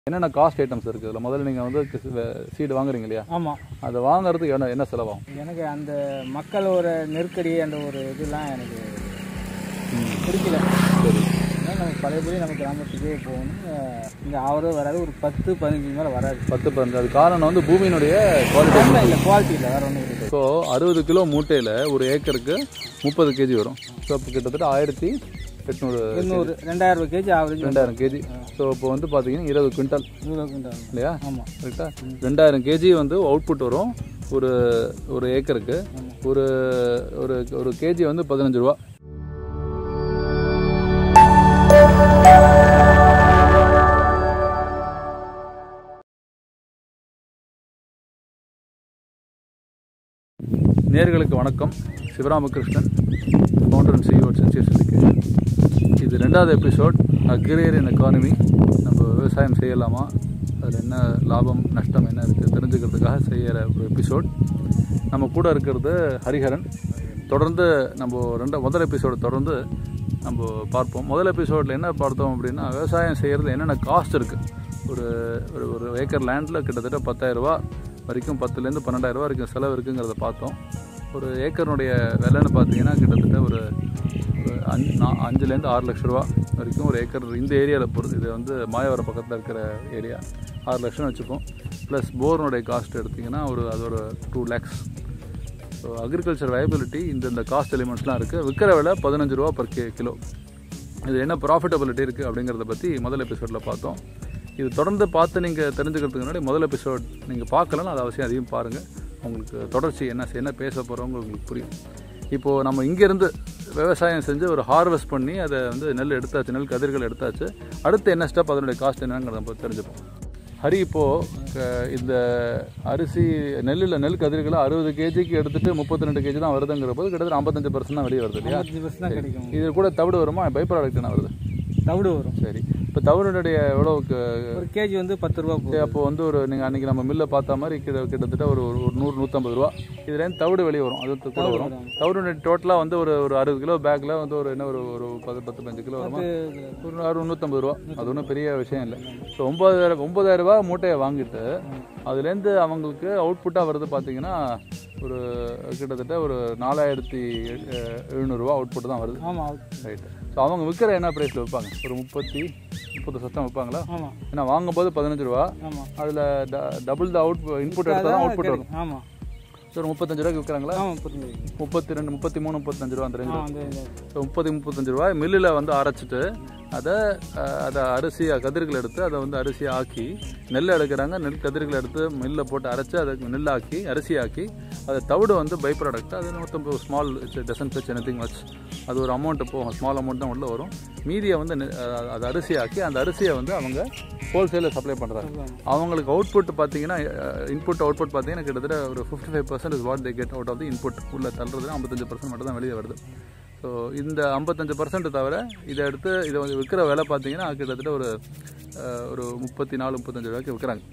என்னென்ன cost items இருக்குது இதில் முதல்ல நீங்கள் வந்து சீடு வாங்குறீங்க இல்லையா ஆமாம் அதை வாங்குறதுக்கு என்ன என்ன செலவாகும் எனக்கு அந்த மக்களோட நெருக்கடி அந்த ஒரு இதெல்லாம் எனக்கு பிடிக்கல சரி அதனால நமக்கு பழையபடி நம்ம கிராமத்துக்கே போகணும் இங்கே ஆவரோ வராது ஒரு பத்து பதினஞ்சு மேலே வராது பத்து பதினஞ்சு அது காரணம் வந்து பூமியினுடைய குவாலிட்டி இல்லை இல்லை குவாலிட்டி இல்லை வேறு ஒன்றும் இல்லை ஸோ அறுபது கிலோ மூட்டையில் ஒரு ஏக்கருக்கு முப்பது கேஜி வரும் ஸோ இப்போ கிட்டத்தட்ட ஆயிரத்தி எட்நூறு எண்ணூறு ரெண்டாயிரம் ரூபாய் கேஜி ஆவரேஜ் ரெண்டாயிரம் கேஜி ஸோ இப்போ வந்து பார்த்தீங்கன்னா இருபது குவிண்டால் நூறு குவிண்டால் இல்லையா ஆமாம் கரெக்டாக ரெண்டாயிரம் கேஜி வந்து அவுட்புட் வரும் ஒரு ஒரு ஏக்கருக்கு ஒரு ஒரு ஒரு கேஜி வந்து பதினஞ்சு ரூபா நேர்களுக்கு வணக்கம் Sivaramakrishnan founder and CEO Sensious education இது ரெண்டாவது எபிசோட் அக்ரேரியன் எக்கானமி நம்ம விவசாயம் செய்யலாமா அதில் என்ன லாபம் நஷ்டம் என்ன இருக்குது தெரிஞ்சுக்கிறதுக்காக செய்கிற ஒரு எபிசோட் நம்ம கூட இருக்கிறது ஹரிஹரன் தொடர்ந்து நம்ம ரெண்டு முதல் எபிசோடு தொடர்ந்து நம்ம பார்ப்போம் முதல் எபிசோடில் என்ன பார்த்தோம் அப்படின்னா விவசாயம் செய்கிறது என்னென்ன காஸ்ட் இருக்குது ஒரு ஒரு ஒரு ஏக்கர் லேண்டில் கிட்டத்தட்ட பத்தாயிரரூபா வரைக்கும் பத்துலேருந்து பன்னெண்டாயிரரூபா வரைக்கும் செலவு இருக்குங்கிறத பார்த்தோம் ஒரு ஏக்கருடைய விலைன்னு பார்த்தீங்கன்னா கிட்டத்தட்ட ஒரு ஒரு அஞ்சு நா- அஞ்சுலேருந்து ஆறு லட்ச ரூபா வரைக்கும் ஒரு ஏக்கர் இந்த ஏரியாவில் பொறுத்து இது வந்து மாயவரம் பக்கத்தில் இருக்கிற ஏரியா ஆறு லட்சம் வச்சுப்போம் ப்ளஸ் போர்னுடைய காஸ்ட் எடுத்திங்கன்னா ஒரு அது ஒரு two lakhs so agriculture viability இந்த இந்த காஸ்ட் எலிமெண்ட்ஸ்லாம் இருக்குது விற்கிற விலை பதினஞ்சு ரூபா பர் கே கிலோ இது என்ன ப்ராஃபிட்டபிலிட்டி இருக்குது அப்படிங்கிறத பற்றி முதல் எபிசோடில் பார்த்தோம் இது தொடர்ந்து பார்த்து நீங்கள் தெரிஞ்சுக்கிறதுக்கு முன்னாடி முதல் எபிசோட் நீங்கள் பார்க்கலாம் அது அவசியம் அதையும் பாருங்கள் உங்களுக்கு தொடர்ச்சி என்ன என்ன பேச போகிறவங்க உங்களுக்கு புரியும் இப்போது நம்ம இங்கேருந்து விவசாயம் செஞ்சு ஒரு ஹார்வெஸ்ட் பண்ணி அதை வந்து நெல் எடுத்தாச்சு நெல் கதிர்கள் எடுத்தாச்சு அடுத்து என்ன ஸ்டெப் அதனுடைய காஸ்ட் என்னங்கிறத நம்ம தெரிஞ்சுப்போம் ஹரி இப்போது இந்த அரிசி நெல்லில் நெல் கதிர்களை அறுபது கேஜிக்கு எடுத்துட்டு முப்பத்தி ரெண்டு கேஜி தான் வருதுங்கிற போது கிட்டத்தட்ட ஐம்பத்தஞ்சு பர்சன்ட் தான் வெளியே வருது இல்லையா அஞ்சு பர்சன்ட் தான் கிடைக்கும் இது கூட தவிடு வருமா பை ப்ராடக்ட் என்ன வருது தவிடு வரும் சரி இப்போ தவிடுடைய எவ்வளோக்கு ஒரு கேஜி வந்து பத்து ரூபா போகும் அப்போ வந்து ஒரு நீங்கள் அன்றைக்கி நம்ம மில்லை பார்த்த மாதிரி கிட்ட கிட்டத்தட்ட ஒரு ஒரு ஒரு நூறு நூற்றம்பது ரூபா இதுலேருந்து தவிடு வெளியே வரும் அது கூட வரும் தவிடு டோட்டலாக வந்து ஒரு ஒரு அறுபது கிலோ பேக்கில் வந்து ஒரு என்ன ஒரு ஒரு பத்து பத்து பஞ்சு கிலோ வருமா ஒரு அறுபது நூற்றம்பது ரூபா அது ஒன்றும் பெரிய விஷயம் இல்லை ஸோ ஒம்பதாயிரம் ஒம்பதாயிரம் ரூபா மூட்டையை வாங்கிட்டு அதுலேருந்து அவங்களுக்கு அவுட்புட்டாக வருது பார்த்தீங்கன்னா ஒரு கிட்டத்தட்ட ஒரு நாலாயிரத்தி எழுநூறுவா அவுட்புட் தான் வருது ஆமாம் ரைட்டு ஸோ அவங்க விற்கிற என்ன ப்ரைஸில் விற்பாங்க ஒரு முப்பத்தி முப்பது சத்தம் விற்பாங்களா ஆமாம் ஏன்னா வாங்கும்போது பதினஞ்சு ரூபா ஆமாம் அதில் டபுள் த அவுட் இன்புட் எடுத்தால் தான் அவுட்புட் வரும் ஆமாம் ஸோ ஒரு முப்பத்தஞ்சு ரூபாய்க்கு விற்கிறாங்களா ஆமாம் புரிஞ்சு முப்பத்தி ரெண்டு முப்பத்தி மூணு முப்பத்தஞ்சு ரூபா அந்த ஆ ரேஞ்சில் அந்த இந்த ஸோ முப்பது முப்பத்தஞ்சு ரூபாய் மில்லில் வந்து அரைச்சிட்டு அதை அஹ், அதை அரிசியாக கதிர்கள் எடுத்து அதை வந்து அரிசி ஆக்கி நெல் எடுக்கிறாங்க நெல் கதிர்கள் எடுத்து மில்லில் போட்டு அரைச்சி அதை நெல்லாக்கி அரிசி ஆக்கி அதை தவிடு வந்து பை ப்ராடக்ட் அது மொத்தம் small dozen touch anything much அது ஒரு அமௌண்ட் போகும் ஸ்மால் அமௌண்ட் தான் உள்ளே வரும் மீதியை வந்து நெ- அஹ், அது அரிசி ஆக்கி அந்த அரிசியை வந்து அவங்க ஹோல்சேலில் சப்ளை பண்ணுறாங்க அவங்களுக்கு அவுட்புட் பார்த்தீங்கன்னா இன்புட் அவுட்புட் பார்த்தீங்கன்னா கிட்டத்தட்ட ஒரு fifty five percent is what they get out of the input உள்ள தள்ளுறது ஐம்பத்தஞ்சு பர்சன்ட் மட்டும் தான் வெளியே வருது ஸோ இந்த ஐம்பத்தஞ்சு பர்சன்ட் தவிர இதை எடுத்து இதை வந்து விற்கிற விலை பார்த்தீங்கன்னா கிட்டத்தட்ட ஒரு அஹ், ஒரு முப்பத்தி நாலு முப்பத்தஞ்சு ரூபாய்க்கு விற்கிறாங்க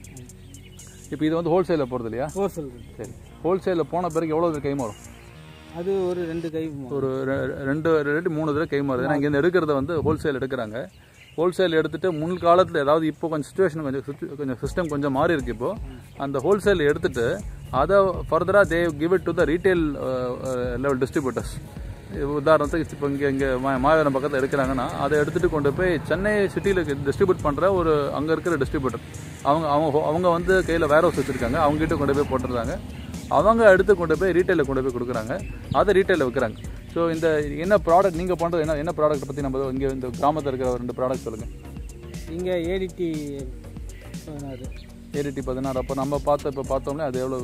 இப்போ இது வந்து ஹோல்சேலில் போகிறது இல்லையா ஹோல்சேல் சரி ஹோல்சேலில் போன பிறகு எவ்வளோ கை மாறும் அது ஒரு ரெண்டு கை மோ- ஒரு ரெ- ரெண்டு ரெண்டு மூணு தடவை கை மாறுது ஏன்னா இங்கேருந்து எடுக்கிறத வந்து ஹோல்சேல் எடுக்கிறாங்க ஹோல்சேல் எடுத்துட்டு முன் காலத்தில் ஏதாவது இப்போ கொஞ்சம் சுச்சுவேஷன் கொஞ்சம் situ- கொஞ்சம் சிஸ்டம் கொஞ்சம் மாறி இருக்கு இப்போ அந்த ஹோல்சேல் எடுத்துட்டு அதை ஃபர்தராக they give it to the retail level distributors உதாரணத்துக்கு இப்போ இங்கே இங்கே மாவட்டம் பக்கத்தில் எடுக்கிறாங்கன்னா அதை எடுத்துகிட்டு கொண்டு போய் சென்னை சிட்டியில் டிஸ்ட்ரிபியூட் பண்ணுற ஒரு அங்கே இருக்கிற டிஸ்ட்ரிபியூட்டர் அவங்க அவங்க அவங்க வந்து கையில் வேர் ஹவுஸ் வச்சுருக்காங்க அவங்ககிட்ட கொண்டு போய் போட்டுருந்தாங்க அவங்க எடுத்து கொண்டு போய் ரீட்டைலில் கொண்டு போய் கொடுக்குறாங்க அதை ரீட்டைலில் விற்கிறாங்க ஸோ இந்த என்ன ப்ராடக்ட் நீங்கள் பண்ணுறது என்ன என்ன ப்ராடக்ட் பற்றி நம்ம இங்கே இந்த கிராமத்தில் இருக்கிற ஒரு ரெண்டு ப்ராடக்ட் சொல்லுங்கள் இங்கே ஏடிடி பதினாறு ஏடிடி பதினாறு அப்போ நம்ம பார்த்த இப்போ பார்த்தோம்னா அது எவ்வளோ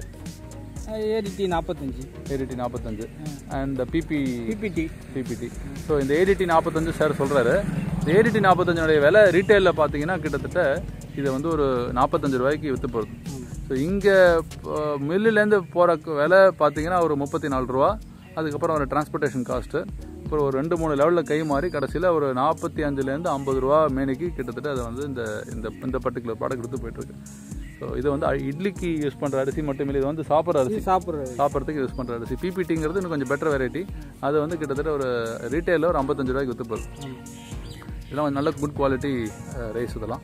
ஏடிடி நாற்பத்தஞ்சு ஏடிடி நாற்பத்தஞ்சு and BP BPT BPT so இந்த ஏடிடி நாற்பத்தஞ்சு சார் சொல்கிறாரு இந்த ஏடிடி நாற்பத்தஞ்சுடைய விலை ரீட்டைலில் பார்த்தீங்கன்னா கிட்டத்தட்ட இது வந்து ஒரு நாற்பத்தஞ்சு ரூபாய்க்கு விற்று போகுது ஸோ இங்கே மில்லுலேருந்து போகிற விலை பார்த்தீங்கன்னா ஒரு முப்பத்தி நாலு ரூபா அதுக்கப்புறம் ஒரு டிரான்ஸ்போர்ட்டேஷன் காஸ்ட்டு அப்புறம் ஒரு ரெண்டு மூணு லெவலில் கை மாறி கடைசியில் ஒரு நாற்பத்தி அஞ்சுலேருந்து ஐம்பது ரூபா மேனிக்கு கிட்டத்தட்ட அதை வந்து இந்த இந்த இந்த பர்டிகுலர் ப்ராடக்ட் எடுத்து போயிட்டுருக்கு ஸோ இது வந்து அ- இட்லிக்கு யூஸ் பண்ணுற அரிசி மட்டும் இல்லை இது வந்து சாப்பிட்ற அரிசி சாப்பிட்றது சாப்பிட்றதுக்கு யூஸ் பண்ணுற அரிசி பிபிடிங்கிறது இன்னும் கொஞ்சம் பெட்டர் வெரைட்டி அது வந்து கிட்டத்தட்ட ஒரு ரீட்டைலில் ஒரு ஐம்பத்தஞ்சு ரூபாய்க்கு விற்று போகுது இதெல்லாம் கொஞ்சம் நல்ல குட் குவாலிட்டி ரைஸ் இதெல்லாம் ஸோ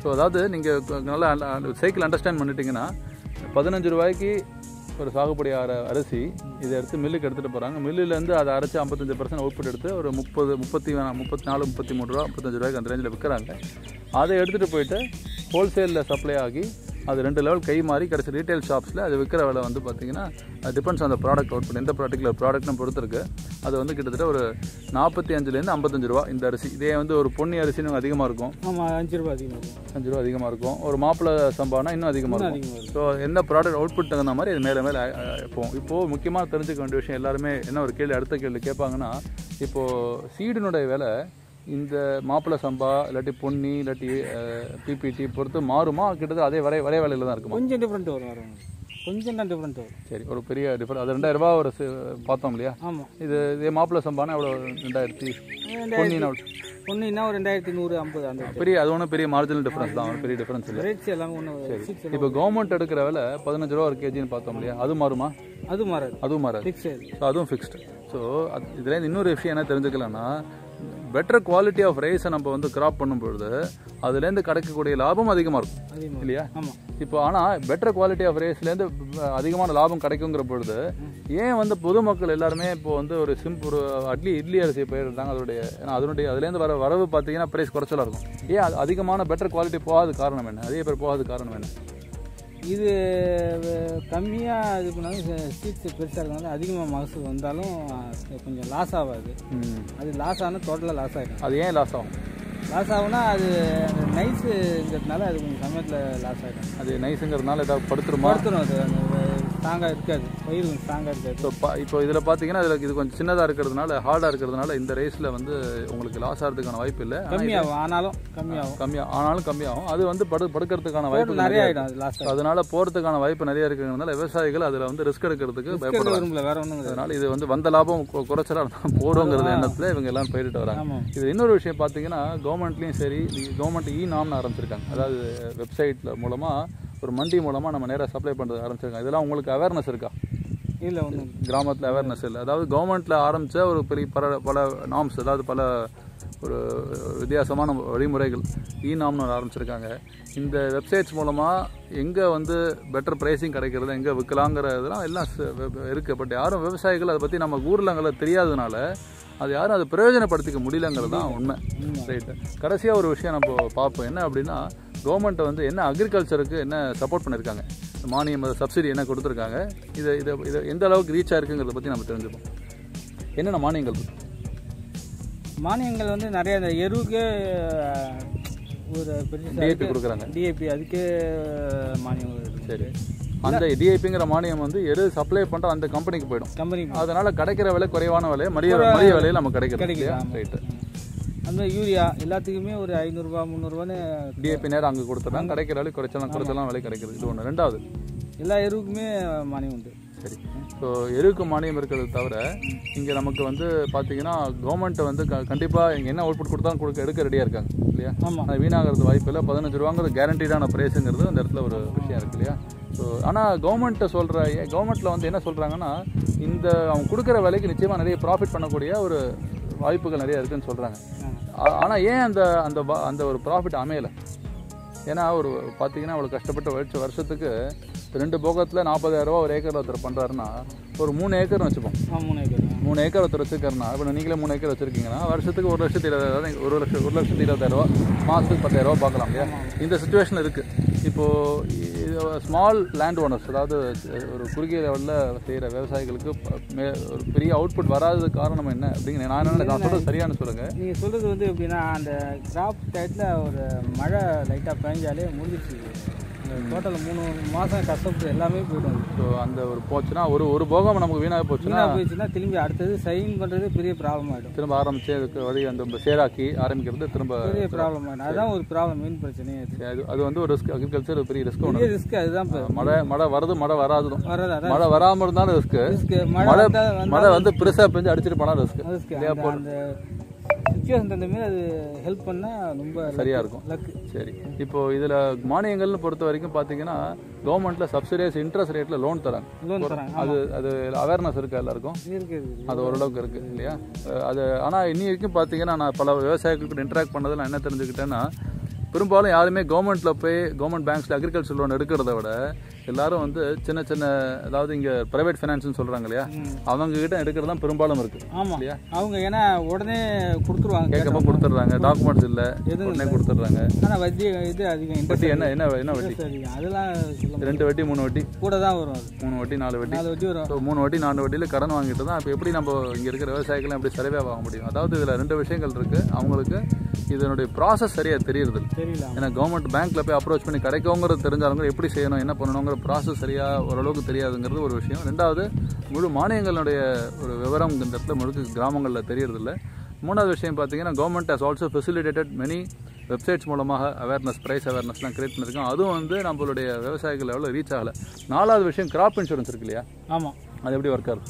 ஸோ அதாவது நீங்கள் நல்லா சைக்கிள் அண்டர்ஸ்டாண்ட் பண்ணிட்டீங்கன்னா பதினஞ்சு ரூபாய்க்கு ஒரு சாகுபடி ஆகிற அரிசி இதை எடுத்து மில்லுக்கு எடுத்துகிட்டு போகிறாங்க மில்லுலேருந்து அதை அரைச்சி ஐம்பத்தஞ்சு பர்சன்ட் அவுட்புட் எடுத்து ஒரு முப்பது முப்பத்தி முப்பத்தி நாலு முப்பத்தி மூணு ரூபா முப்பத்தஞ்சு ரூபாய்க்கு அந்த ரேஞ்சில் விற்கிறாங்க அதை எடுத்துகிட்டு போயிட்டு ஹோல்சேலில் சப்ளை ஆகி அது ரெண்டு லெவல் கை மாறி கடைசி ரீட்டைல் ஷாப்ஸில் அது விற்கிற விலை வந்து பார்த்தீங்கன்னா டிபெண்ட்ஸ் அந்த ப்ராடக்ட் அவுட்புட் எந்த பர்டிகுலர் ப்ராடக்ட்னு பொறுத்து இருக்கு அது வந்து கிட்டத்தட்ட ஒரு நாற்பத்தி அஞ்சுலேருந்து ஐம்பத்தஞ்சு ரூபா இந்த அரிசி இதே வந்து ஒரு பொன்னி அரிசின்னு அதிகமாக இருக்கும் ஆமாம் அஞ்சு ரூபா அதிகமாக இருக்கும் அஞ்சு ரூபா அதிகமாக இருக்கும் ஒரு மாப்பிளை சம்பானா இன்னும் அதிகமாக இருக்கும் அதிகமாக இருக்கும் ஸோ எந்த ப்ராடக்ட் அவுட்புட் தகுந்த மாதிரி இது மேலே மேலே போகும் இப்போது முக்கியமாக தெரிஞ்சுக்க வேண்டிய விஷயம் எல்லாருமே என்ன ஒரு கேள்வி அடுத்த கேள்வி கேட்பாங்கன்னா இப்போது சீடினுடைய விலை இந்த மாப்பிளை சம்பா இல்லாட்டி பொன்னி இல்லாட்டி பிபிடி பொறுத்து மாறுமா கிட்டத்தட்ட அதே வரை வரை வேலையில் தான் இருக்குமா கொஞ்சம் டிஃப்ரெண்ட் வரும் வரும் கொஞ்சம் தான் டிஃப்ரெண்ட் வரும் சரி ஒரு பெரிய டிஃபர் அது ரெண்டாயிரம் ரூபா ஒரு சி- பார்த்தோம் இல்லையா ஆமாம் இது இதே மாப்பிளை சம்பானா எவ்வளோ ரெண்டாயிரத்தி பொன்னினா ஒன்றுனா ஒரு ரெண்டாயிரத்தி நூறு ஐம்பது அந்த பெரிய அது ஒன்றும் பெரிய மார்ஜினல் டிஃபரன்ஸ் தான் ஒரு பெரிய டிஃபரன்ஸ் இல்லை ரேட்ஸ் எல்லாமே ஒன்று சிக்ஸ் இப்போ கவர்மெண்ட் எடுக்கிற விலை பதினஞ்சு ரூபா ஒரு கேஜின்னு பார்த்தோம் இல்லையா அது மாறுமா அது மாறாது அதுவும் மாறாது ஃபிக்ஸ் ஸோ அதுவும் ஃபிக்ஸ்டு ஸோ இதுலேருந்து இன்னொரு விஷயம் என்ன தெரிஞ்சுக்கலாம்னா பெட்டர் குவாலிட்டி ஆஃப் ரைஸை நம்ம வந்து கிராப் பண்ணும்பொழுது அதுலேருந்து கிடைக்கக்கூடிய லாபம் அதிகமாக இருக்கும் அதிகமாக இல்லையா ஆமாம் இப்போ ஆனால் பெட்டர் குவாலிட்டி ஆஃப் ரைஸ்லேருந்து அதிகமான லாபம் கிடைக்குங்கிற பொழுது ஏன் வந்து பொதுமக்கள் எல்லாருமே இப்போ வந்து ஒரு சிம்பிள் ஒரு அட்லி இட்லி அரிசியை பயிரிடுறாங்க அதனுடைய ஏன்னா அதனுடைய அதுலேருந்து வர வரவு பார்த்தீங்கன்னா ப்ரைஸ் குறைச்சலாக இருக்கும் ஏன் அது அதிகமான பெட்டர் குவாலிட்டி போகாத காரணம் என்ன அதே பேர் போகாத காரணம் என்ன இது கம்மியாக இது பண்ணாலும் சீட்ஸ் பெருசாக இருக்கனால அதிகமாக மகசூல் வந்தாலும் அஹ், கொஞ்சம் லாஸ் ஆகாது ம். அது லாஸ் ஆனால் டோட்டலாக லாஸ் ஆகிடும் அது ஏன் லாஸ் ஆகும் லாஸ் ஆகும்னா அது அந்த நைஸுங்கிறதுனால அது கொஞ்சம் சமயத்தில் லாஸ் ஆகிடும் அது நைஸுங்கிறதுனால ஏதாவது படுத்துருமா படுத்துரும் அது அந்த ஸ்ட்ராங்காக இருக்காது பயிர் கொஞ்சம் ஸ்ட்ராங்காக இருக்காது ஸோ இப்போ இதில் பார்த்தீங்கன்னா இதில் இது கொஞ்சம் சின்னதாக இருக்கிறதுனால ஹார்டாக இருக்கிறதுனால இந்த ரேஸில் வந்து உங்களுக்கு லாஸ் ஆகிறதுக்கான வாய்ப்பு இல்லை கம்மியாகும் ஆனாலும் கம்மியாகும் கம்மியாக ஆனாலும் கம்மியாகும் அது வந்து படு படுக்கிறதுக்கான வாய்ப்பு நிறைய ஆகிடும் அது லாஸ் So, அதனால போகிறதுக்கான வாய்ப்பு நிறைய இருக்கிறதுனால விவசாயிகள் அதில் வந்து ரிஸ்க் எடுக்கிறதுக்கு பயப்படுறாங்க விரும்பல வேற ஒன்றும் கிடையாது அதனால இது வந்து வந்த லாபம் கு- குறைச்சலா இருந்தா போடுங்கிற எண்ணத்தில் இவங்க எல்லாம் பயிரிட்டு வராங்க ஆமாம் இது இன்னொரு விஷயம் பார்த்தீங்கன்னா கவர்மெண்ட்லேயும் சரி கவர்மெண்ட் இ நாம்னு ஆரம்பிச்சிருக்காங்க அதாவது வெப்சைட்டில் மூலமாக ஒரு மண்டி மூலமாக நம்ம நேராக சப்ளை பண்ணுறது ஆரம்பிச்சிருக்காங்க இதெல்லாம் உங்களுக்கு அவேர்னஸ் இருக்கா இல்லை ஒன்றும் கிராமத்தில் அவேர்னஸ் இல்லை அதாவது கவர்மெண்ட்டில் ஆரம்பித்த ஒரு பெரிய பல பல நாம்ஸ் அதாவது பல ஒரு வித்தியாசமான வழிமுறைகள் இ நாம்னு ஒன்று ஆரம்பிச்சிருக்காங்க இந்த வெப்சைட்ஸ் மூலமாக எங்கே வந்து பெட்டர் ப்ரைஸிங் கிடைக்கிறது எங்கே விற்கலாங்கிற இதெல்லாம் எல்லாம் ச- வெ- வெ- இருக்கு பட் யாரும் விவசாயிகள் அதை பற்றி நம்ம ஊர்லங்களை தெரியாதனால அது யாரும் அதை பிரயோஜனப்படுத்திக்க முடியலங்கிறது தான் உண்மை ரைட்டு கடைசியாக ஒரு விஷயம் நம்ம பார்ப்போம் என்ன அப்படின்னா கவர்மெண்ட் வந்து என்ன அக்ரிகல்ச்சருக்கு என்ன சப்போர்ட் பண்ணியிருக்காங்க மானியம் சப்சிடி என்ன கொடுத்துருக்காங்க இதை இதை இதை எந்த அளவுக்கு ரீச் ஆயிருக்குங்கிறத பற்றி நம்ம தெரிஞ்சுப்போம் என்னென்ன மானியங்கள் இருக்கு மானியங்கள் வந்து நிறைய இந்த எருவுக்கே அஹ், ஒரு பெரிய டிஏபி கொடுக்குறாங்க டிஏபி அதுக்கே மானியம் இருக்கு சரி அந்த டிஐபிங்கிற மானியம் வந்து எது சப்ளை பண்ணுற அந்த கம்பெனிக்கு போயிடும் கம்பெனி அதனால கிடைக்கிற விலை குறைவான விலை மரிய மரிய விலையில் நம்ம கிடைக்கிறது கிடைக்குது, இல்லையா ஆமா. ரைட்டு அந்த மாதிரி யூரியா எல்லாத்துக்குமே ஒரு ஐநூறுரூவா முந்நூறுரூவான்னு டிஏபி நேரம் அங்கே கொடுத்துட்டாங்க கிடைக்கிற விலை குறைச்சலாம் குறைச்சலாம் விலை கிடைக்குது இது ஒன்று ரெண்டாவது எல்லா எருவுக்குமே மானியம் உண்டு சரி ஸோ எருக்கு மானியம் இருக்கிறது தவிர இங்கே நமக்கு வந்து பார்த்தீங்கன்னா கவர்மெண்ட் வந்து க கண்டிப்பாக இங்கே என்ன அவுட்புட் கொடுத்தாலும் கொடுக்க எடுக்க ரெடியாக இருக்காங்க இல்லையா ஆமாம் ஆனால் வீணாகிறது வாய்ப்பு இல்லை பதினஞ்சு ரூபாங்கிறது கேரண்டீடான ப்ரைஸுங்கிறது அந்த இடத்துல ஒரு விஷயம் இருக்கு இல்லையா ஸோ ஆனால் கவர்மெண்ட்டை சொல்கிற கவர்மெண்ட்டில் வந்து என்ன சொல்கிறாங்கன்னா இந்த அவங்க கொடுக்குற விலைக்கு நிச்சயமாக நிறைய ப்ராஃபிட் பண்ணக்கூடிய ஒரு வாய்ப்புகள் நிறைய இருக்குன்னு சொல்கிறாங்க ஆனால் ஏன் அந்த அந்த வ- அந்த ஒரு ப்ராஃபிட் அமையலை ஏன்னா ஒரு பார்த்தீங்கன்னா அவ்வளோ கஷ்டப்பட்டு உழைச்ச வருஷத்துக்கு ரெண்டு போகத்தில் நாற்பதாயிரம் ரூபா ஒரு ஏக்கர் ஒருத்தர் பண்ணுறாருன்னா ஒரு மூணு ஏக்கர்னு வச்சுப்போம் ஆ மூணு ஏக்கர் மூணு ஏக்கர் ஒருத்தர் வச்சிருக்காருன்னா இப்போ நீங்களே மூணு ஏக்கர் வச்சிருக்கீங்கன்னா வருஷத்துக்கு ஒரு லட்சத்தி இருபதாயிரம் ஒரு லட்சம் ஒரு லட்சத்தி இருபதாயிரம் ரூபா மாதத்துக்கு பத்தாயிரம் ரூபா பார்க்கலாம் இல்லையா இந்த சுச்சுவேஷன் இருக்குது இப்போது ஸ்மால் லேண்ட் ஓனர்ஸ் அதாவது ஒரு குறுகிய லெவலில் செய்கிற விவசாயிகளுக்கு ப- மே- ஒரு பெரிய அவுட்புட் வராதது காரணம் என்ன அப்படிங்கிற நான் என்ன நான் சொல்கிறது சரியான சொல்லுங்கள் நீங்கள் சொல்கிறது வந்து எப்படின்னா அந்த கிராப் டயத்தில் ஒரு மழை லைட்டாக பெஞ்சாலே முடிஞ்சிச்சு டோட்டல் மூணு மாதம் கஷ்டப்பட்டு எல்லாமே போயிடும் ஸோ அந்த ஒரு போச்சுன்னா ஒரு ஒரு போகம் நமக்கு வீணாக போச்சுன்னா வீணாக போயிடுச்சுன்னா திரும்பி அடுத்தது சைன் பண்ணுறது பெரிய ப்ராப்ளம் ஆகிடும் திரும்ப ஆரம்பிச்சு அதுக்கு வழி அந்த சேராக்கி ஆரம்பிக்கிறது திரும்ப பெரிய ப்ராப்ளம் ஆகிடும் அதுதான் ஒரு ப்ராப்ளம் மெயின் பிரச்சனையே அது அது அது வந்து ஒரு ரிஸ்க் அக்ரிகல்ச்சர் ஒரு பெரிய ரிஸ்க் ஒன்று பெரிய ரிஸ்க் அதுதான் இப்போ மழை மழை வருது மழை வராதும் வர்றது அதான் மழை வராமல் இருந்தாலும் ரிஸ்க் ரிஸ்க் மழை மழை வந்தா- வந்தா மழை வந்து பெருசாக பெஞ்சு அடிச்சிட்டு போனால் ரிஸ்க் ரிஸ்க் அந்த அந்த சுச்சுவேஷன் தகுந்த மாதிரி அது ஹெல்ப் பண்ணால் ரொம்ப சரியா இருக்கும் லக்கு சரி இப்போ இதில் மானியங்கள்னு பொறுத்த வரைக்கும் பார்த்தீங்கன்னா கவர்மெண்ட்டில் சப்சிடியஸ் இன்ட்ரெஸ்ட் ரேட்டில் லோன் தராங்க லோன் தராங்க அது அது அவேர்னஸ் இருக்கா எல்லாருக்கும் இருக்கு இருக்கு அது ஓரளவுக்கு இருக்கு இல்லையா அஹ் அது ஆனால் இன்னி வரைக்கும் பார்த்தீங்கன்னா நான் பல விவசாயிகள் கூட இன்ட்ராக்ட் பண்ணதில் நான் என்ன தெரிஞ்சுக்கிட்டேன்னா பெரும்பாலும் யாருமே கவர்மெண்ட்டில் போய் கவர்மெண்ட் பேங்க்ஸில் அக்ரிகல்ச்சர் லோன் எடுக்கிறத விட எல்லாரும் வந்து சின்ன சின்ன அதாவது இங்கே ப்ரைவேட் ஃபைனான்ஸ்னு சொல்கிறாங்க இல்லையா அவங்க கிட்ட எடுக்கிறது தான் பெரும்பாலும் இருக்குது ஆமாம் இல்லையா அவங்க ஏன்னா உடனே கொடுத்துருவாங்க கேட்கப்ப கொடுத்துட்றாங்க டாக்குமெண்ட்ஸ் இல்லை எதுவும் உடனே கொடுத்துட்றாங்க ஆனால் வட்டி இது அதிகம் இன்ட்ரெஸ்ட் வட்டி என்ன என்ன என்ன வட்டி அதிகம் அதெல்லாம் சொல்ல முடியாது. ரெண்டு வட்டி மூணு வட்டி கூட தான் வரும் அது மூணு வட்டி நாலு வட்டி நாலு வட்டி வரும் ஸோ மூணு வட்டி நாலு வட்டியில் கடன் வாங்கிட்டு தான் இப்போ எப்படி நம்ம இங்கே இருக்கிற விவசாயிகளும் எப்படி சரிவே வாங்க முடியும் அதாவது இதில் ரெண்டு விஷயங்கள் இருக்குது அவங்களுக்கு இதனுடைய ப்ராசஸ் சரியாக தெரியறது இல்ல. தெரியல ஏன்னா கவர்மெண்ட் பேங்க்ல போய் அப்ரோச் பண்ணி கிடைக்கோங்கிறது தெரிஞ்சாலும் கூட எப்படி செய்யணும் என்ன பண்ணணுங்கிற ப்ராசஸ் சரியாக ஓரளவுக்கு தெரியாதுங்கிறது ஒரு விஷயம் ரெண்டாவது முழு மானியங்களுடைய ஒரு விவரம் இந்த இடத்துல முழுக்க கிராமங்களில் தெரியறதில்ல மூணாவது விஷயம் பார்த்தீங்கன்னா government has also facilitated many websites மூலமாக அவேர்னஸ் ப்ரைஸ் அவேர்னஸ்லாம் கிரியேட் பண்ணியிருக்கோம் அதுவும் வந்து நம்மளுடைய விவசாயிகள் எவ்வளோ ரீச் ஆகலை நாலாவது விஷயம் கிராப் இன்சூரன்ஸ் இருக்கு இல்லையா ஆமாம் அது எப்படி ஒர்க் ஆகுது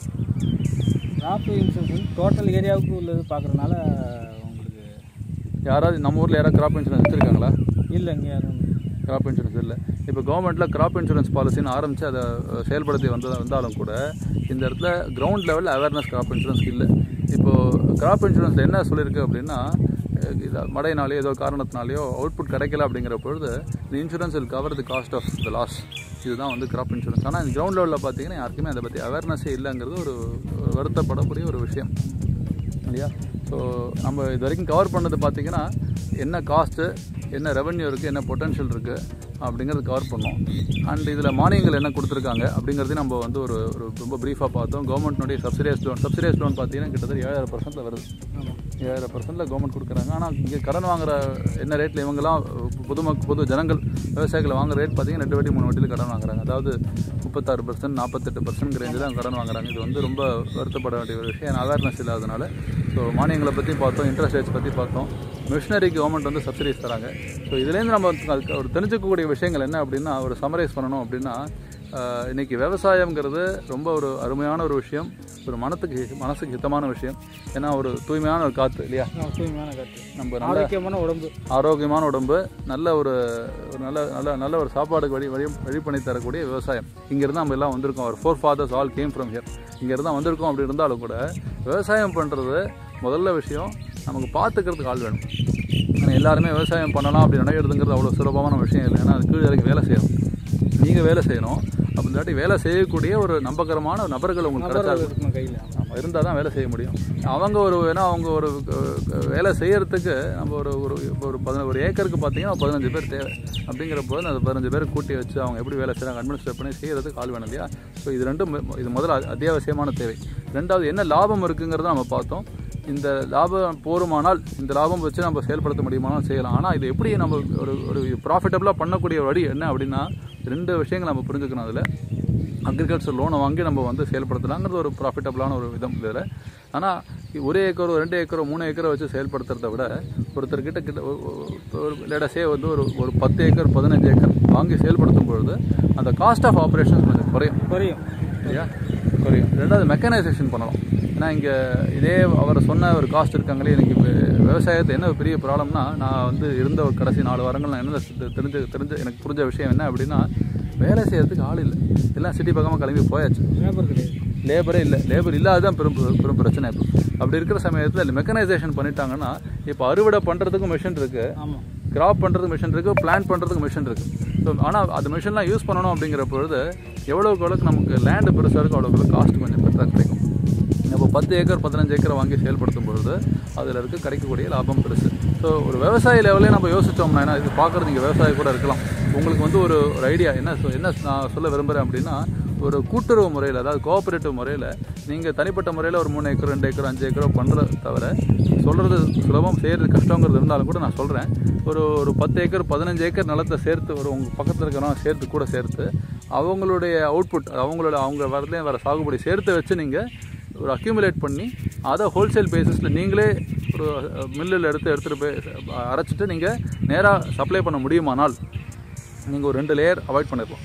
கிராப் இன்சூரன்ஸ் வந்து டோட்டல் ஏரியாவுக்கு உள்ளது பார்க்குறதுனால உங்களுக்கு யாராவது நம்ம ஊரில் யாராவது கிராப் இன்சூரன்ஸ் வச்சுருக்காங்களா இல்லை இங்கே யாரும் கிராப் இன்சூரன்ஸ் இல்லை இப்போ கவர்மெண்ட்டில் கிராப் இன்சூரன்ஸ் பாலிசின்னு ஆரம்பித்து அதை அஹ், செயல்படுத்தி வந்த வந்தாலும் கூட இந்த இடத்துல கிரவுண்ட் லெவலில் அவேர்னஸ் கிராப் இன்சூரன்ஸ் இல்லை இப்போது கிராப் இன்சூரன்ஸில் என்ன சொல்லியிருக்கு அப்படின்னா அஹ், இது மழைனாலேயோ ஏதோ காரணத்தினாலேயோ அவுட்புட் கிடைக்கல அப்படிங்கிற பொழுது இந்த insurance will cover the cost of the loss இதுதான் வந்து கிராப் இன்சூரன்ஸ் ஆனால் இந்த கிரவுண்ட் லெவலில் பார்த்தீங்கன்னா யாருக்குமே அதை பற்றி அவேர்னஸே இல்லைங்கிறது ஒரு ஒரு வருத்தப்படக்கூடிய ஒரு விஷயம் இல்லையா ஸோ நம்ம இது வரைக்கும் கவர் பண்ணது பார்த்தீங்கன்னா என்ன காஸ்ட்டு என்ன ரெவென்யூ இருக்குது என்ன பொட்டன்ஷியல் இருக்குது அப்படிங்கிறது கவர் பண்ணோம் அண்ட் இதில் மானியங்கள் என்ன கொடுத்துருக்காங்க அப்படிங்கிறதையும் நம்ம வந்து ஒரு ஒரு ரொம்ப ப்ரீஃபாக பார்த்தோம் கவர்மெண்ட்னுடைய சப்சிடைஸ் லோன் சப்சிடைஸ் லோன் பார்த்தீங்கன்னா கிட்டத்தட்ட ஏழாயிரம் பர்சன்ட்டில் வருது ஆமாம் ஏழாயிரம் பர்சன்ட்டில் கவர்மெண்ட் கொடுக்குறாங்க ஆனால் இங்கே கடன் வாங்குற என்ன ரேட்டில் இவங்கெல்லாம் பொதுமக் பொது ஜனங்கள் விவசாயிகள் வாங்குற ரேட் பார்த்தீங்கன்னா ரெண்டு வட்டி மூணு வட்டியில் கடன் வாங்குறாங்க அதாவது முப்பத்தாறு பர்சன்ட் நாற்பத்தெட்டு பர்சன்ட் ரேஞ்சில் தான் கடன் வாங்குறாங்க இது வந்து ரொம்ப வருத்தப்பட வேண்டிய ஒரு விஷயம் அவேர்னஸ் இல்லாதனால ஸோ மானியங்களை பற்றி பார்த்தோம் இன்ட்ரெஸ்ட் ரேட்ஸ் பற்றி பார்த்தோம் மிஷினரி கவர்மெண்ட் வந்து சப்சிடிஸ் தராங்க ஸோ இதுலேருந்து நம்ம அதுக்கு ஒரு தெரிஞ்சுக்கக்கூடிய விஷயங்கள் என்ன அப்படின்னா ஒரு சமரைஸ் பண்ணணும் அப்படின்னா ஆஹ், இன்னைக்கு விவசாயம்ங்கிறது ரொம்ப ஒரு அருமையான ஒரு விஷயம் ஒரு மனத்துக்கு மனசுக்கு ஹிதமான விஷயம் ஏன்னா ஒரு தூய்மையான ஒரு காற்று இல்லையா தூய்மையான காற்று நம்ம நல்ல ஆரோக்கியமான உடம்பு ஆரோக்கியமான உடம்பு நல்ல ஒரு ஒரு நல்ல நல்ல நல்ல ஒரு சாப்பாடுக்கு வழி வழி வழி பண்ணி தரக்கூடிய விவசாயம் இங்கேருந்து நம்ம எல்லாம் வந்திருக்கோம் ஒரு forefathers all came from here இங்கேருந்து தான் வந்திருக்கோம் அப்படி இருந்தாலும் கூட விவசாயம் பண்ணுறது முதல்ல விஷயம் நமக்கு பார்த்துக்கிறதுக்கு ஆள் வேணும் ஏன்னா எல்லாருமே விவசாயம் பண்ணலாம் அப்படி நினைக்கிறதுங்கிறது அவ்வளோ சுலபமான விஷயம் இல்லை ஏன்னா அது கீழே இறங்கி வேலை செய்யணும் நீங்கள் வேலை செய்யணும் அப்படி இல்லாட்டி வேலை செய்யக்கூடிய ஒரு நம்பகரமான நபர்கள் உங்களுக்கு கிடைச்சா இருக்கணும் கையில் ஆமாம் இருந்தால் தான் வேலை செய்ய முடியும் அவங்க ஒரு ஏன்னா அவங்க ஒரு அஹ், வேலை செய்யறதுக்கு நம்ம ஒரு ஒரு ஒரு பதின ஒரு ஏக்கருக்கு பார்த்தீங்கன்னா ஒரு பதினஞ்சு பேர் தேவை அப்படிங்கிற போது அந்த பதினஞ்சு பேர் கூட்டி வச்சு அவங்க எப்படி வேலை செய்கிறாங்க அட்மினிஸ்ட்ரேட் பண்ணி செய்யறதுக்கு ஆள் வேணும் இல்லையா ஸோ இது ரெண்டும் மு- இது முதல்ல அ- அத்தியாவசியமான தேவை ரெண்டாவது என்ன லாபம் இருக்குங்கிறத நம்ம பார்த்தோம் இந்த லாபம் போருமானால் இந்த லாபம் வச்சு நம்ம செயல்படுத்த முடியுமானால் செய்யலாம் ஆனால் இது எப்படி நம்ம ஒரு ஒரு ப்ராஃபிட்டபுளாக பண்ணக்கூடிய வழி என்ன அப்படின்னா ரெண்டு விஷயங்கள் நம்ம புரிஞ்சுக்கணும் அதில் அக்ரிகல்ச்சர் லோனை வாங்கி நம்ம வந்து செயல்படுத்தலாங்கிறது ஒரு ப்ராஃபிட்டபுளான ஒரு விதம் இதில் ஆனால் ஒரு ஏக்கரோ ரெண்டு ஏக்கரோ மூணு ஏக்கரோ வச்சு செயல்படுத்துறத விட ஒருத்தர்கிட்ட கிட்ட ஒரு- ஒரு- ஒரு லேட்டஸே வந்து ஒரு ஒரு பத்து ஏக்கர் பதினஞ்சு ஏக்கர் வாங்கி செயல்படுத்தும் பொழுது அந்த காஸ்ட் ஆஃப் ஆப்ரேஷன் கொஞ்சம் குறையும் குறையும் இல்லையா குறையும் ரெண்டாவது மெக்கனைசேஷன் பண்ணலாம் ஏன்னா இங்கே இதே அவர் சொன்ன ஒரு காஸ்ட் இருக்காங்களே எனக்கு இப்போ விவசாயத்தை என்ன பெரிய ப்ராப்ளம்னா நான் வந்து இருந்த ஒரு கடைசி நாலு வாரங்கள் நான் என்ன தெ- தெரிஞ்ச தெரிஞ்ச எனக்கு புரிஞ்ச விஷயம் என்ன அப்படின்னா வேலை செய்யறதுக்கு ஆள் இல்லை எல்லாம் சிட்டி பக்கமாக கிளம்பி போயாச்சு லேபர் கிடையாது லேபரே இல்லை லேபர் இல்லாததான் பெரும் பெரும் பிரச்சனை இப்போ அப்படி இருக்கிற சமயத்தில் மெக்கனைசேஷன் பண்ணிட்டாங்கன்னா இப்போ அறுவடை பண்ணுறதுக்கும் மிஷின் இருக்குது ஆமாம் கிராப் பண்ணுறதுக்கு மிஷின் இருக்குது பிளான் பண்ணுறதுக்கு மிஷின் இருக்குது ஸோ ஆனால் அந்த மிஷின்லாம் யூஸ் பண்ணணும் அப்படிங்கிற பொழுது எவ்வளோக்கு எவ்வளோக்கு நமக்கு லேண்டு பெருசாக இருக்கும் அவ்வளோக்கு காஸ்ட் கொஞ்சம் பெருசாக கிடைக்கும் இப்போ பத்து ஏக்கர் பதினஞ்சு ஏக்கர் வாங்கி செயல்படுத்தும் பொழுது அதில் இருக்க கிடைக்கக்கூடிய லாபம் பெருசு ஸோ ஒரு விவசாய லெவலே நம்ம யோசிச்சோம்னா ஏன்னா இது பார்க்குறது நீங்கள் விவசாயி கூட இருக்கலாம் உங்களுக்கு வந்து ஒரு ஒரு ஐடியா என்ன சொ- என்ன நான் சொல்ல விரும்புகிறேன் அப்படின்னா ஒரு கூட்டுறவு முறையில் அதாவது கோஆபரேட்டிவ் முறையில் நீங்கள் தனிப்பட்ட முறையில் ஒரு மூணு ஏக்கர் ரெண்டு ஏக்கர் அஞ்சு ஏக்கரோ பண்ணுறத தவிர சொல்கிறது சுலபம் செய்கிறது கஷ்டங்கிறது இருந்தாலும் கூட நான் சொல்கிறேன் ஒரு ஒரு பத்து ஏக்கர் பதினஞ்சு ஏக்கர் நிலத்தை சேர்த்து ஒரு உங்கள் பக்கத்தில் இருக்கிறவங்க சேர்த்து கூட சேர்த்து அவங்களுடைய அவுட்புட் அவங்களோட அவங்க வரலையும் வர சாகுபடி சேர்த்து வச்சு நீங்கள் ஒரு அக்யூமுலேட் பண்ணி அதை ஹோல்சேல் பேசிஸில் நீங்களே ஒரு மில்லில் எடுத்து எடுத்துகிட்டு போய் அரைச்சிட்டு நீங்கள் நேராக சப்ளை பண்ண முடியுமானால் நீங்கள் ஒரு ரெண்டு லேயர் அவாய்ட் பண்ணிடலாம்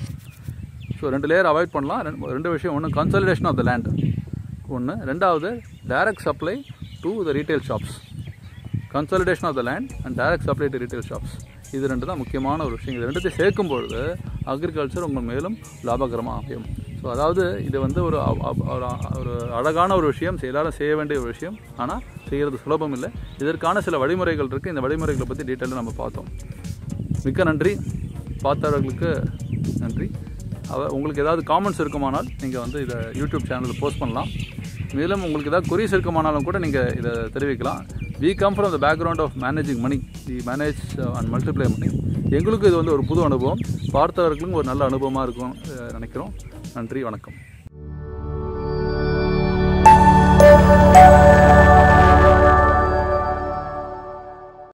ஸோ ரெண்டு லேயர் அவாய்ட் பண்ணலாம் ரெண்டு- ரெண்டு விஷயம் ஒன்று கன்சல்டேஷன் ஆஃப் த லேண்ட் ஒன்று ரெண்டாவது direct supply to the retail shops consolidation of the land and direct supply to retail shops இது ரெண்டு தான் முக்கியமான ஒரு விஷயம் இது ரெண்டுத்தையும் சேர்க்கும் பொழுது அக்ரிகல்ச்சர் உங்கள் மேலும் லாபகரமாக அமையும் ஸோ அதாவது இது வந்து ஒரு அ- அ- ஒரு அ- ஒரு அழகான ஒரு விஷயம் எல்லாரும் செய்ய வேண்டிய ஒரு விஷயம் ஆனால் செய்கிறது சுலபம் இல்லை இதற்கான சில வழிமுறைகள் இருக்குது இந்த வழிமுறைகளை பற்றி டீட்டெயிலாக நம்ம பார்த்தோம் மிக்க நன்றி பார்த்தவர்களுக்கு நன்றி அவ உங்களுக்கு ஏதாவது காமெண்ட்ஸ் இருக்குமானால் நீங்கள் வந்து இதை யூடியூப் சேனலில் போஸ்ட் பண்ணலாம் மேலும் உங்களுக்கு ஏதாவது குறிஸ் இருக்குமானாலும் கூட நீங்கள் இதை தெரிவிக்கலாம் we come from the background of managing money the manage and multiply money எங்களுக்கும் இது வந்து ஒரு புது அனுபவம் பார்த்தவர்களுக்கும் ஒரு நல்ல அனுபவமாக இருக்கும் அஹ், நினைக்கிறோம் நன்றி வணக்கம்